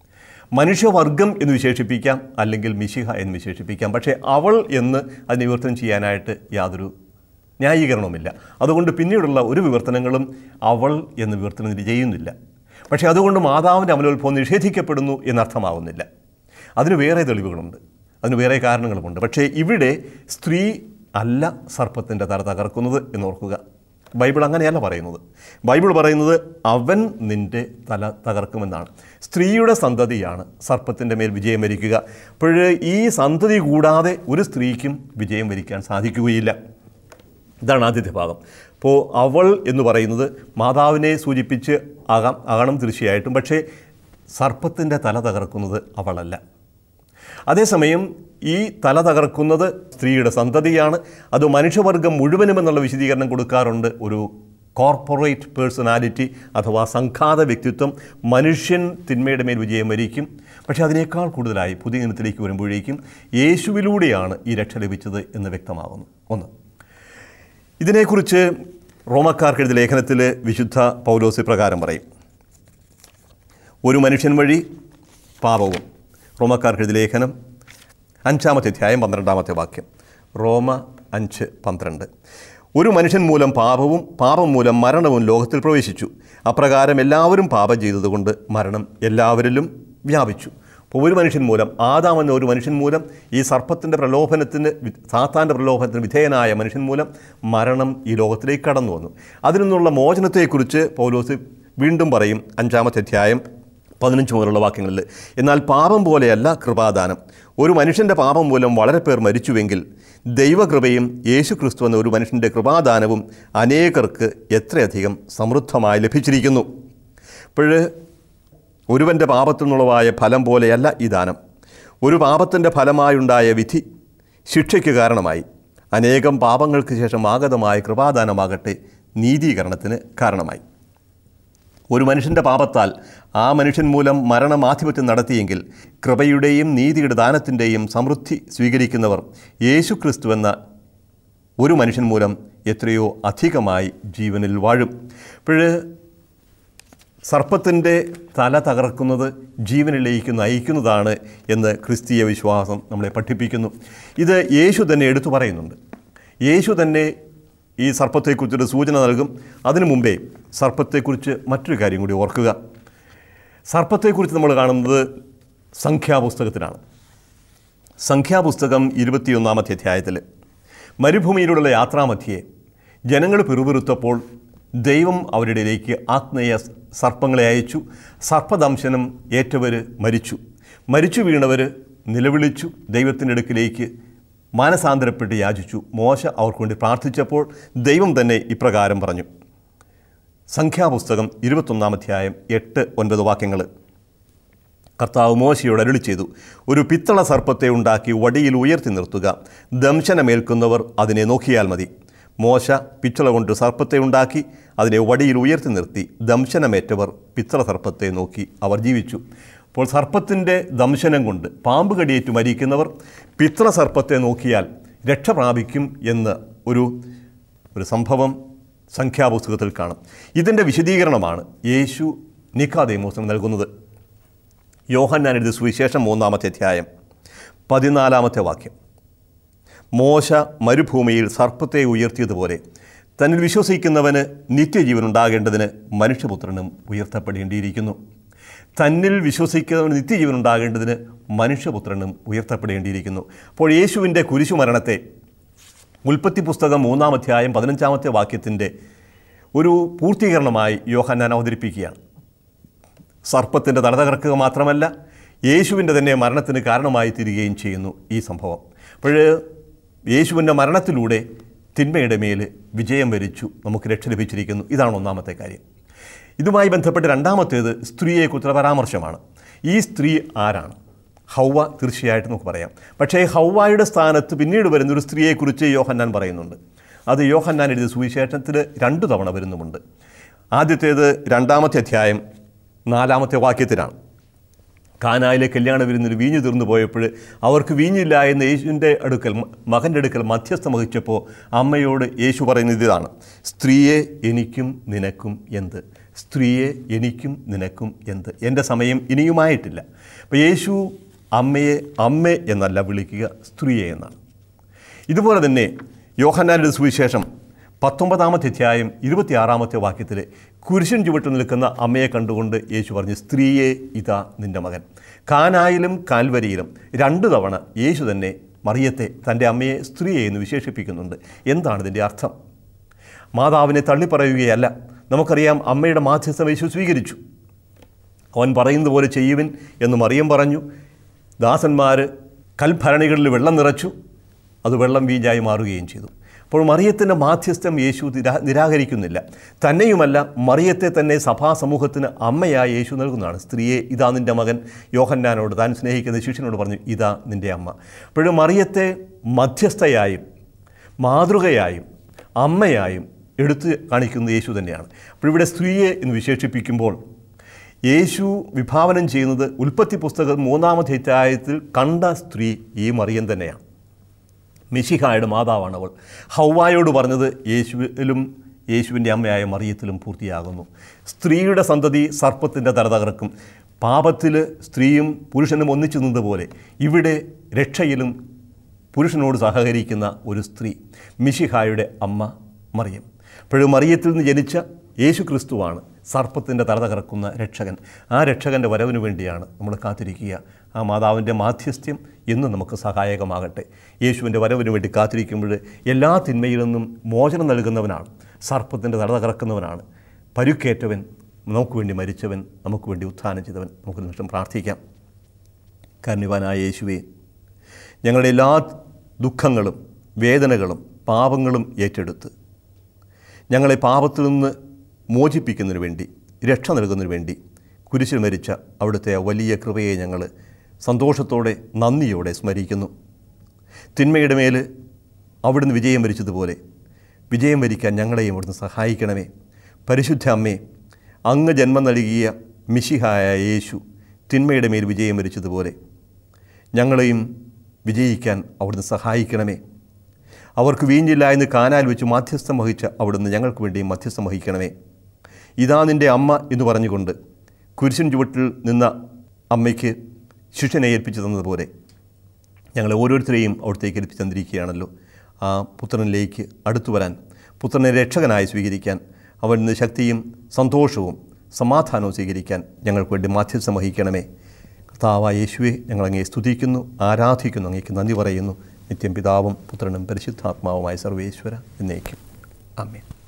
മനുഷ്യവർഗം എന്ന് വിശേഷിപ്പിക്കാം അല്ലെങ്കിൽ മിശിഹ എന്ന് വിശേഷിപ്പിക്കാം പക്ഷേ അവൾ എന്ന് അതിനെ വിവർത്തനം ചെയ്യാനായിട്ട് യാതൊരു ന്യായീകരണവുമില്ല അതുകൊണ്ട് പിന്നീടുള്ള ഒരു വിവർത്തനങ്ങളും അവൾ എന്ന് വിവർത്തനം ഇതിന് ചെയ്യുന്നില്ല പക്ഷേ അതുകൊണ്ട് മാതാവിൻ്റെ അമലോത്ഭവം നിഷേധിക്കപ്പെടുന്നു എന്നർത്ഥമാവുന്നില്ല അതിന് വേറെ തെളിവുകളുണ്ട് അതിന് വേറെ കാരണങ്ങളുമുണ്ട് പക്ഷേ ഇവിടെ സ്ത്രീ അല്ല സർപ്പത്തിൻ്റെ തല തകർക്കുന്നത് എന്നോർക്കുക ബൈബിൾ അങ്ങനെയല്ല പറയുന്നത് ബൈബിൾ പറയുന്നത് അവൻ നിൻ്റെ തല തകർക്കുമെന്നാണ് സ്ത്രീയുടെ സന്തതിയാണ് സർപ്പത്തിൻ്റെ മേൽ വിജയം വരിക്കുക അപ്പോൾ ഈ സന്തതി കൂടാതെ ഒരു സ്ത്രീക്കും വിജയം വരിക്കാൻ സാധിക്കുകയില്ല ഇതാണ് ആദ്യത്തെ ഭാഗം അപ്പോൾ അവൾ എന്ന് പറയുന്നത് മാതാവിനെ സൂചിപ്പിച്ച് ആകാം ആകണം തീർച്ചയായിട്ടും പക്ഷേ സർപ്പത്തിൻ്റെ തല തകർക്കുന്നത് അവളല്ല അതേസമയം ഈ തല തകർക്കുന്നത് സ്ത്രീയുടെ സന്തതിയാണ് അത് മനുഷ്യവർഗം മുഴുവനും എന്നുള്ള വിശദീകരണം കൊടുക്കാറുണ്ട് ഒരു കോർപ്പറേറ്റ് പേഴ്സണാലിറ്റി അഥവാ സംഘാത വ്യക്തിത്വം മനുഷ്യൻ തിന്മയുടെ മേൽ വിജയം വരിക്കും പക്ഷേ അതിനേക്കാൾ കൂടുതലായി പുതിയ ഇനത്തിലേക്ക് വരുമ്പോഴേക്കും യേശുവിലൂടെയാണ് ഈ രക്ഷ ലഭിച്ചത് എന്ന് വ്യക്തമാകുന്നു ഒന്ന് ഇതിനെക്കുറിച്ച് റോമക്കാർക്ക് എഴുതിയ ലേഖനത്തിൽ വിശുദ്ധ പൗലോസി പ്രകാരം പറയും ഒരു മനുഷ്യൻ വഴി പാപവും റോമക്കാർക്ക് എഴുതിയ ലേഖനം അഞ്ചാമത്തെ അധ്യായം പന്ത്രണ്ടാമത്തെ വാക്യം റോമ അഞ്ച് പന്ത്രണ്ട് ഒരു മനുഷ്യൻ മൂലം പാപവും പാപം മൂലം മരണവും ലോകത്തിൽ പ്രവേശിച്ചു അപ്രകാരം എല്ലാവരും പാപം ചെയ്തതുകൊണ്ട് മരണം എല്ലാവരിലും വ്യാപിച്ചു അപ്പോൾ ഒരു മനുഷ്യൻ മൂലം ആദാം എന്ന ഒരു മനുഷ്യൻ മൂലം ഈ സർപ്പത്തിൻ്റെ പ്രലോഭനത്തിന് വി- സാത്താൻ്റെ പ്രലോഭനത്തിന് വിധേയനായ മനുഷ്യൻ മൂലം മരണം ഈ ലോകത്തിലേക്ക് കടന്നു വന്നു അതിൽ നിന്നുള്ള മോചനത്തെക്കുറിച്ച് പൗലോസ് വീണ്ടും പറയും അഞ്ചാമത്തെ അധ്യായം പതിനഞ്ച് മുതലുള്ള വാക്യങ്ങളിൽ എന്നാൽ പാപം പോലെയല്ല കൃപാദാനം ഒരു മനുഷ്യൻ്റെ പാപം മൂലം വളരെ പേർ മരിച്ചുവെങ്കിൽ ദൈവകൃപയും യേശു ക്രിസ്തു എന്ന ഒരു മനുഷ്യൻ്റെ കൃപാദാനവും അനേകർക്ക് എത്രയധികം സമൃദ്ധമായി ലഭിച്ചിരിക്കുന്നു അപ്പോൾ ഒരുവൻ്റെ പാപത്തിൽ നിന്നുള്ളതായ ഫലം പോലെയല്ല ഈ ദാനം ഒരു പാപത്തിൻ്റെ ഫലമായുണ്ടായ വിധി ശിക്ഷയ്ക്ക് കാരണമായി അനേകം പാപങ്ങൾക്ക് ശേഷം ആഗതമായ കൃപാദാനമാകട്ടെ നീതീകരണത്തിന് കാരണമായി ഒരു മനുഷ്യൻ്റെ പാപത്താൽ ആ മനുഷ്യൻ മൂലം മരണമാധിപത്യം നടത്തിയെങ്കിൽ കൃപയുടെയും നീതിയുടെ ദാനത്തിൻ്റെയും സമൃദ്ധി സ്വീകരിക്കുന്നവർ യേശു ക്രിസ്തു എന്ന ഒരു മനുഷ്യൻ മൂലം എത്രയോ അധികമായി ജീവനിൽ വാഴും അപ്പോൾ സർപ്പത്തിൻ്റെ തല തകർക്കുന്നത് ജീവനിലേക്ക് നയിക്കുന്നതാണ് എന്ന് ക്രിസ്തീയ വിശ്വാസം നമ്മളെ പഠിപ്പിക്കുന്നു ഇത് യേശു തന്നെ എടുത്തു പറയുന്നുണ്ട് യേശു തന്നെ ഈ സർപ്പത്തെക്കുറിച്ചൊരു സൂചന നൽകും അതിനു മുമ്പേ സർപ്പത്തെക്കുറിച്ച് മറ്റൊരു കാര്യം കൂടി ഓർക്കുക സർപ്പത്തെക്കുറിച്ച് നമ്മൾ കാണുന്നത് സംഖ്യാപുസ്തകത്തിലാണ് സംഖ്യാപുസ്തകം ഇരുപത്തിയൊന്നാമത്തെ അധ്യായത്തിൽ മരുഭൂമിയിലൂടെയുള്ള യാത്രാമധ്യേ ജനങ്ങൾ പിറുപിറുത്തപ്പോൾ ദൈവം അവരുടെ ഇടയിലേക്ക് ആത്മീയ സർപ്പങ്ങളെ അയച്ചു സർപ്പദംശനം ഏറ്റവർ മരിച്ചു മരിച്ചു വീണവർ നിലവിളിച്ചു ദൈവത്തിൻ്റെ അടുക്കിലേക്ക് മാനസാന്തരപ്പെട്ട് യാചിച്ചു മോശ അവർക്ക് വേണ്ടി പ്രാർത്ഥിച്ചപ്പോൾ ദൈവം തന്നെ ഇപ്രകാരം പറഞ്ഞു സംഖ്യാപുസ്തകം ഇരുപത്തൊന്നാം അധ്യായം എട്ട് ഒൻപത് വാക്യങ്ങൾ കർത്താവ് മോശയോട് അരുളി ചെയ്തു ഒരു പിത്തള സർപ്പത്തെ ഉണ്ടാക്കി വടിയിൽ ഉയർത്തി നിർത്തുക ദംശനമേൽക്കുന്നവർ അതിനെ നോക്കിയാൽ മതി മോശ പിച്ചള കൊണ്ട് സർപ്പത്തെ ഉണ്ടാക്കി അതിനെ വടിയിൽ ഉയർത്തി നിർത്തി ദംശനമേറ്റവർ പിത്തള സർപ്പത്തെ നോക്കി അവർ ജീവിച്ചു അപ്പോൾ സർപ്പത്തിൻ്റെ ദംശനം കൊണ്ട് പാമ്പ് കടിയേറ്റ് മരിക്കുന്നവർ പിത്തള സർപ്പത്തെ നോക്കിയാൽ രക്ഷ പ്രാപിക്കും എന്ന് ഒരു ഒരു സംഭവം സംഖ്യാപുസ്തകത്തിൽ കാണും ഇതിൻ്റെ വിശദീകരണമാണ് യേശു നിക്കാദേമോസിന് നൽകുന്നത് യോഹന്നാൻ എഴുതിയ സുവിശേഷം മൂന്നാമത്തെ അധ്യായം പതിനാലാമത്തെ വാക്യം മോശ മരുഭൂമിയിൽ സർപ്പത്തെ ഉയർത്തിയതുപോലെ തന്നിൽ വിശ്വസിക്കുന്നവന് നിത്യജീവൻ ഉണ്ടാകേണ്ടതിന് മനുഷ്യപുത്രനും ഉയർത്തപ്പെടേണ്ടിയിരിക്കുന്നു തന്നിൽ വിശ്വസിക്കുന്നവന് നിത്യജീവൻ ഉണ്ടാകേണ്ടതിന് മനുഷ്യപുത്രനും ഉയർത്തപ്പെടേണ്ടിയിരിക്കുന്നു അപ്പോൾ യേശുവിൻ്റെ കുരിശുമരണത്തെ ഉൽപ്പത്തി പുസ്തകം മൂന്നാം അധ്യായം പതിനഞ്ചാമത്തെ വാക്യത്തിൻ്റെ ഒരു പൂർത്തീകരണമായി യോഹന്നാൻ അവതരിപ്പിക്കുകയാണ് സർപ്പത്തിൻ്റെ തല തകർക്കുക മാത്രമല്ല യേശുവിൻ്റെ തന്നെ മരണത്തിന് കാരണമായി തീരുകയും ചെയ്യുന്നു ഈ സംഭവം അപ്പോൾ യേശുവിൻ്റെ മരണത്തിലൂടെ തിന്മയുടെ മേൽ വിജയം വരിച്ചു നമുക്ക് രക്ഷ ലഭിച്ചിരിക്കുന്നു ഇതാണ് ഒന്നാമത്തെ കാര്യം ഇതുമായി ബന്ധപ്പെട്ട് രണ്ടാമത്തേത് സ്ത്രീയെക്കുറിച്ചുള്ള പരാമർശമാണ് ഈ സ്ത്രീ ആരാണ് ഹൗവ തീർച്ചയായിട്ടും നമുക്ക് പറയാം പക്ഷേ ഹൗവായുടെ സ്ഥാനത്ത് പിന്നീട് വരുന്ന ഒരു സ്ത്രീയെക്കുറിച്ച് യോഹന്നാൻ പറയുന്നുണ്ട് അത് യോഹന്നാൻ എഴുതിയ സുവിശേഷത്തിൽ രണ്ടു തവണ വരുന്നുമുണ്ട് ആദ്യത്തേത് രണ്ടാമത്തെ അധ്യായം നാലാമത്തെ വാക്യത്തിലാണ് കാനായിലെ കല്യാണ വിരുന്നിൽ വീഞ്ഞു തീർന്നു പോയപ്പോൾ അവർക്ക് വീഞ്ഞില്ല എന്ന് യേശുവിൻ്റെ അടുക്കൽ മ- മകൻ്റെ അടുക്കൽ മധ്യസ്ഥം വഹിച്ചപ്പോൾ അമ്മയോട് യേശു പറയുന്നത് ഇതാണ് സ്ത്രീയെ എനിക്കും നിനക്കും എന്ത് സ്ത്രീയെ എനിക്കും നിനക്കും എന്ത് എൻ്റെ സമയം ഇനിയുമായിട്ടില്ല അപ്പോൾ യേശു അമ്മയെ അമ്മ എന്നല്ല വിളിക്കുക സ്ത്രീയെ എന്നാണ് ഇതുപോലെ തന്നെ യോഹന്നാൻ്റെ സുവിശേഷം പത്തൊമ്പതാമത്തെ അധ്യായം ഇരുപത്തിയാറാമത്തെ വാക്യത്തിൽ കുരിശൻ ചുവട്ട് നിൽക്കുന്ന അമ്മയെ കണ്ടുകൊണ്ട് യേശു പറഞ്ഞു സ്ത്രീയെ ഇതാ നിൻ്റെ മകൻ കാനായിലും കാൽവരിയിലും രണ്ടു തവണ യേശു തന്നെ മറിയത്തെ തൻ്റെ അമ്മയെ സ്ത്രീയെ എന്ന് വിശേഷിപ്പിക്കുന്നുണ്ട് എന്താണ് ഇതിൻ്റെ അർത്ഥം മാതാവിനെ തള്ളിപ്പറയുകയല്ല നമുക്കറിയാം അമ്മയുടെ മാധ്യസ്ഥം യേശു സ്വീകരിച്ചു അവൻ പറയുന്നത് പോലെ ചെയ്യുവിൻ എന്ന് മറിയം പറഞ്ഞു ദാസന്മാർ കൽഭരണികളിൽ വെള്ളം നിറച്ചു അത് വെള്ളം വീഞ്ഞായി മാറുകയും ചെയ്തു അപ്പോൾ മറിയത്തിൻ്റെ മാധ്യസ്ഥം യേശു നിരാ നിരാകരിക്കുന്നില്ല തന്നെയുമല്ല മറിയത്തെ തന്നെ സഭാസമൂഹത്തിന് അമ്മയായി യേശു നൽകുന്നതാണ് സ്ത്രീയെ ഇതാ നിൻ്റെ മകൻ യോഹന്നാനോട് താൻ സ്നേഹിക്കുന്ന ശിഷ്യനോട് പറഞ്ഞു ഇതാ നിൻ്റെ അമ്മ അപ്പോഴും മറിയത്തെ മധ്യസ്ഥയായും മാതൃകയായും അമ്മയായും എടുത്ത് കാണിക്കുന്നത് യേശു തന്നെയാണ് അപ്പോൾ ഇവിടെ സ്ത്രീയെ എന്ന് വിശേഷിപ്പിക്കുമ്പോൾ യേശു വിഭാവനം ചെയ്യുന്നത് ഉൽപ്പത്തി പുസ്തകം മൂന്നാമത്തെ അധ്യായത്തിൽ കണ്ട സ്ത്രീ ഈ മറിയം തന്നെയാണ് മിശിഹായുടെ മാതാവാണ് അവൾ ഹൗവായോട് പറഞ്ഞത് യേശുവിലും യേശുവിൻ്റെ അമ്മയായ മറിയത്തിലും പൂർത്തിയാകുന്നു സ്ത്രീയുടെ സന്തതി സർപ്പത്തിൻ്റെ തല തകർക്കും പാപത്തിൽ സ്ത്രീയും പുരുഷനും ഒന്നിച്ചു നിന്നതുപോലെ ഇവിടെ രക്ഷയിലും പുരുഷനോട് സഹകരിക്കുന്ന ഒരു സ്ത്രീ മിശിഹായുടെ അമ്മ മറിയം അപ്പോഴും മറിയത്തിൽ നിന്ന് ജനിച്ച യേശു ക്രിസ്തുവാണ് സർപ്പത്തിൻ്റെ തല തകർക്കുന്ന രക്ഷകൻ ആ രക്ഷകൻ്റെ വരവിന് വേണ്ടിയാണ് നമ്മൾ കാത്തിരിക്കുക ആ മാതാവിൻ്റെ മാധ്യസ്ഥ്യം എന്നും നമുക്ക് സഹായകമാകട്ടെ യേശുവിൻ്റെ വരവിന് വേണ്ടി കാത്തിരിക്കുമ്പോൾ എല്ലാ തിന്മയിൽ നിന്നും മോചനം നൽകുന്നവനാണ് സർപ്പത്തിൻ്റെ തല തകർക്കുന്നവനാണ് പരുക്കേറ്റവൻ നമുക്ക് വേണ്ടി മരിച്ചവൻ നമുക്ക് വേണ്ടി ഉത്ഥാനം ചെയ്തവൻ നമുക്ക് നിമിഷം പ്രാർത്ഥിക്കാം കരുണിവാനായ യേശുവേ ഞങ്ങളുടെ എല്ലാ ദുഃഖങ്ങളും വേദനകളും പാപങ്ങളും ഏറ്റെടുത്ത് ഞങ്ങളെ പാപത്തിൽ നിന്ന് മോചിപ്പിക്കുന്നതിന് വേണ്ടി രക്ഷ നൽകുന്നതിന് വേണ്ടി കുരിശിൽ മരിച്ച അവിടുത്തെ ആ വലിയ കൃപയെ ഞങ്ങൾ സന്തോഷത്തോടെ നന്ദിയോടെ സ്മരിക്കുന്നു തിന്മയുടെ മേൽ അവിടുന്ന് വിജയം വരിച്ചതുപോലെ വിജയം വരിക്കാൻ ഞങ്ങളെയും അവിടുന്ന് സഹായിക്കണമേ പരിശുദ്ധ അമ്മേ അങ്ങ് ജന്മം നൽകിയ മിശിഹായ യേശു തിന്മയുടെ മേൽ വിജയം വരിച്ചതുപോലെ ഞങ്ങളെയും വിജയിക്കാൻ അവിടുന്ന് സഹായിക്കണമേ അവർക്ക് വീഞ്ഞില്ല എന്ന് കാനാൽ വെച്ച് മാധ്യസ്ഥം വഹിച്ച അവിടുന്ന് ഞങ്ങൾക്ക് വേണ്ടി മധ്യസ്ഥം വഹിക്കണമേ ഇതാ നിൻ്റെ അമ്മ എന്ന് പറഞ്ഞുകൊണ്ട് കുരിശിൻ ചുവട്ടിൽ നിന്ന അമ്മയ്ക്ക് ശിഷ്യനെ ഏൽപ്പിച്ചു തന്നതുപോലെ ഞങ്ങളെ ഓരോരുത്തരെയും അവിടത്തേക്ക് ഏൽപ്പിച്ചു തന്നിരിക്കുകയാണല്ലോ ആ പുത്രനിലേക്ക് അടുത്തു വരാൻ പുത്രനെ രക്ഷകനായി സ്വീകരിക്കാൻ അവന് ശക്തിയും സന്തോഷവും സമാധാനവും സ്വീകരിക്കാൻ ഞങ്ങൾക്ക് വേണ്ടി മാധ്യസ്ഥം വഹിക്കണമേ കർത്താവായ യേശുവെ ഞങ്ങളങ്ങേ സ്തുതിക്കുന്നു ആരാധിക്കുന്നു അങ്ങേക്ക് നന്ദി പറയുന്നു നിത്യം പിതാവും പുത്രനും പരിശുദ്ധാത്മാവുമായ സർവേശ്വര എന്നേക്കും അമ്മേ